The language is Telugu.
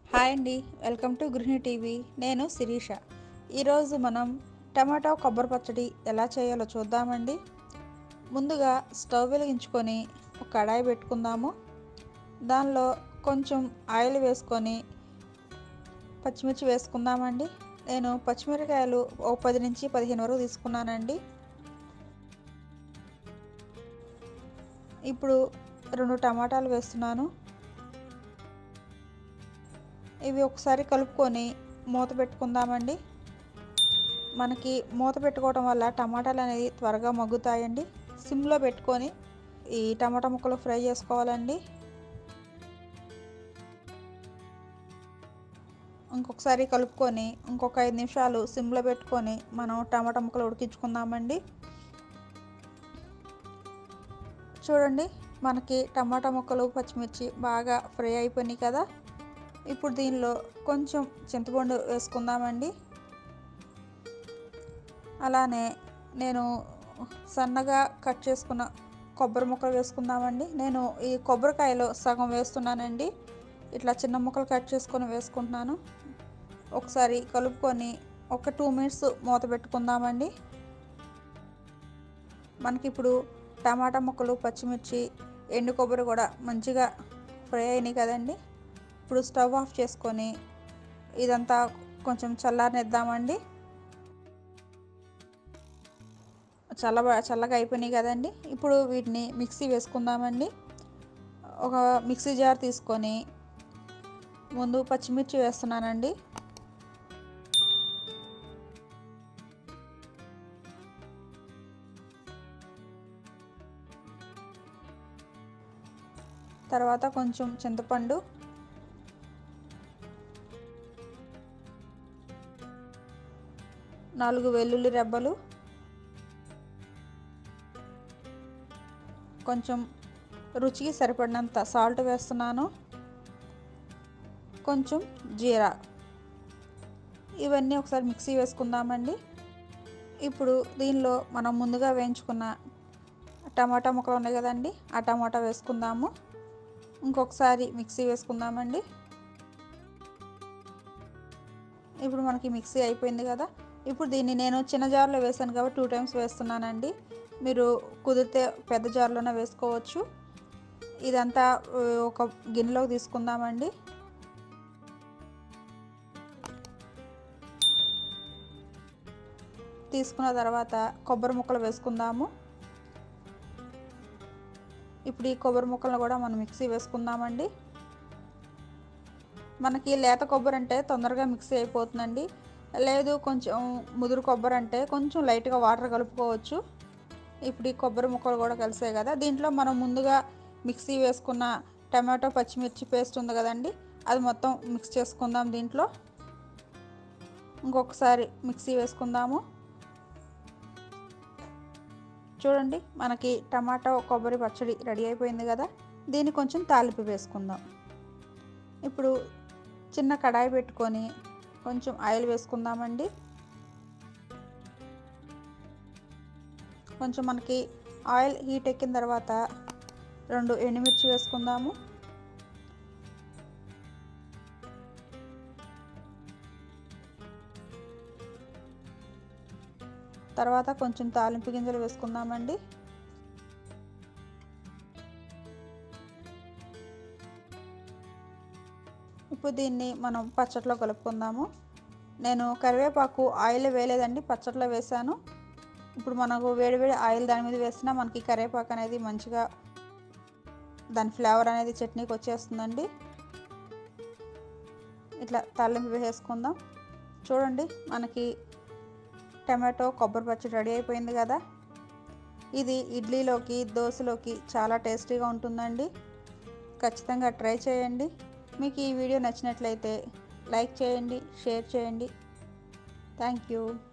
హాయ్ అండి వెల్కమ్ టు గృహిణి టీవీ నేను శిరీష ఈరోజు మనం టమాటో కొబ్బరి పచ్చడి ఎలా చేయాలో చూద్దామండి ముందుగా స్టవ్ వెలిగించుకొని ఒక కడాయి పెట్టుకుందాము దానిలో కొంచెం ఆయిల్ వేసుకొని పచ్చిమిర్చి వేసుకుందామండి నేను పచ్చిమిరకాయలు ఓ పది నుంచి పదిహేను వరకు తీసుకున్నానండి ఇప్పుడు రెండు టమాటాలు వేస్తున్నాను ఇవి ఒకసారి కలుపుకొని మూత పెట్టుకుందామండి మనకి మూత పెట్టుకోవడం వల్ల టమాటాలు అనేది త్వరగా మగ్గుతాయండి సిమ్లో పెట్టుకొని ఈ టమాటా ముక్కలు ఫ్రై చేసుకోవాలండి ఇంకొకసారి కలుపుకొని ఇంకొక ఐదు నిమిషాలు సిమ్లో పెట్టుకొని మనం టమాటా ముక్కలు ఉడికించుకుందామండి చూడండి మనకి టమాటా ముక్కలు పచ్చిమిర్చి బాగా ఫ్రై అయిపోయినాయి కదా ఇప్పుడు దీనిలో కొంచెం చింతపండు వేసుకుందామండి అలానే నేను సన్నగా కట్ చేసుకున్న కొబ్బరి ముక్కలు వేసుకుందామండి నేను ఈ కొబ్బరికాయలో సగం వేస్తున్నానండి ఇట్లా చిన్న ముక్కలు కట్ చేసుకొని వేసుకుంటున్నాను ఒకసారి కలుపుకొని ఒక టూ మినిట్స్ మూత పెట్టుకుందామండి మనకి ఇప్పుడు టమాటా ముక్కలు పచ్చిమిర్చి ఎండు కొబ్బరి కూడా మంచిగా ఫ్రై అయినాయి కదండి ఇప్పుడు స్టవ్ ఆఫ్ చేసుకొని ఇదంతా కొంచెం చల్లారనిద్దామండి చల్ల చల్లగా అయిపోయినాయి కదండి ఇప్పుడు వీటిని మిక్సీ వేసుకుందామండి ఒక మిక్సీ జార్ తీసుకొని ముందు పచ్చిమిర్చి వేస్తున్నానండి తర్వాత కొంచెం చింతపండు నాలుగు వెల్లుల్లి రెబ్బలు కొంచెం రుచికి సరిపడినంత సాల్ట్ వేస్తున్నాను కొంచెం జీరా ఇవన్నీ ఒకసారి మిక్సీ వేసుకుందామండి ఇప్పుడు దీనిలో మనం ముందుగా వేయించుకున్న టమాటా ముక్కలు ఉన్నాయి కదండి ఆ టమాటా వేసుకుందాము ఇంకొకసారి మిక్సీ వేసుకుందామండి ఇప్పుడు మనకి మిక్సీ అయిపోయింది కదా ఇప్పుడు దీన్ని నేను చిన్న జార్లో వేసాను కాబట్టి టూ టైమ్స్ వేస్తున్నానండి మీరు కుదిరితే పెద్ద జార్లోనే వేసుకోవచ్చు ఇదంతా ఒక గిన్నెలోకి తీసుకుందామండి తీసుకున్న తర్వాత కొబ్బరి ముక్కలు వేసుకుందాము ఇప్పుడు ఈ కొబ్బరి ముక్కలను కూడా మనం మిక్సీ వేసుకుందామండి మనకి లేత కొబ్బరి అంటే తొందరగా మిక్సీ అయిపోతుందండి లేదు కొంచెం ముదురు కొబ్బరి అంటే కొంచెం లైట్గా వాటర్ కలుపుకోవచ్చు ఇప్పుడు ఈ కొబ్బరి ముక్కలు కూడా కలిసాయి కదా దీంట్లో మనం ముందుగా మిక్సీ వేసుకున్న టమాటో పచ్చిమిర్చి పేస్ట్ ఉంది కదండి అది మొత్తం మిక్స్ చేసుకుందాం దీంట్లో ఇంకొకసారి మిక్సీ వేసుకుందాము చూడండి మనకి టమాటో కొబ్బరి పచ్చడి రెడీ అయిపోయింది కదా దీన్ని కొంచెం తాలింపు వేసుకుందాం ఇప్పుడు చిన్న కడాయి పెట్టుకొని కొంచెం ఆయిల్ వేసుకుందామండి కొంచెం మనకి ఆయిల్ హీట్ ఎక్కిన తర్వాత రెండు ఎండుమిర్చి వేసుకుందాము తర్వాత కొంచెం తాలింపు గింజలు వేసుకుందామండి ఇప్పుడు దీన్ని మనం పచ్చట్లో కలుపుకుందాము నేను కరివేపాకు ఆయిల్ వేయలేదండి పచ్చట్లో వేసాను ఇప్పుడు మనకు వేడివేడి ఆయిల్ దాని మీద వేసినా మనకి కరివేపాకు అనేది మంచిగా దాని ఫ్లేవర్ అనేది చట్నీకి వచ్చేస్తుందండి ఇట్లా తాలింపు వేసేసుకుందాం చూడండి మనకి టమాటో కొబ్బరి పచ్చడి రెడీ అయిపోయింది కదా ఇది ఇడ్లీలోకి దోశలోకి చాలా టేస్టీగా ఉంటుందండి ఖచ్చితంగా ట్రై చేయండి మీకు ఈ వీడియో నచ్చినట్లయితే లైక్ చేయండి షేర్ చేయండి థ్యాంక్ యూ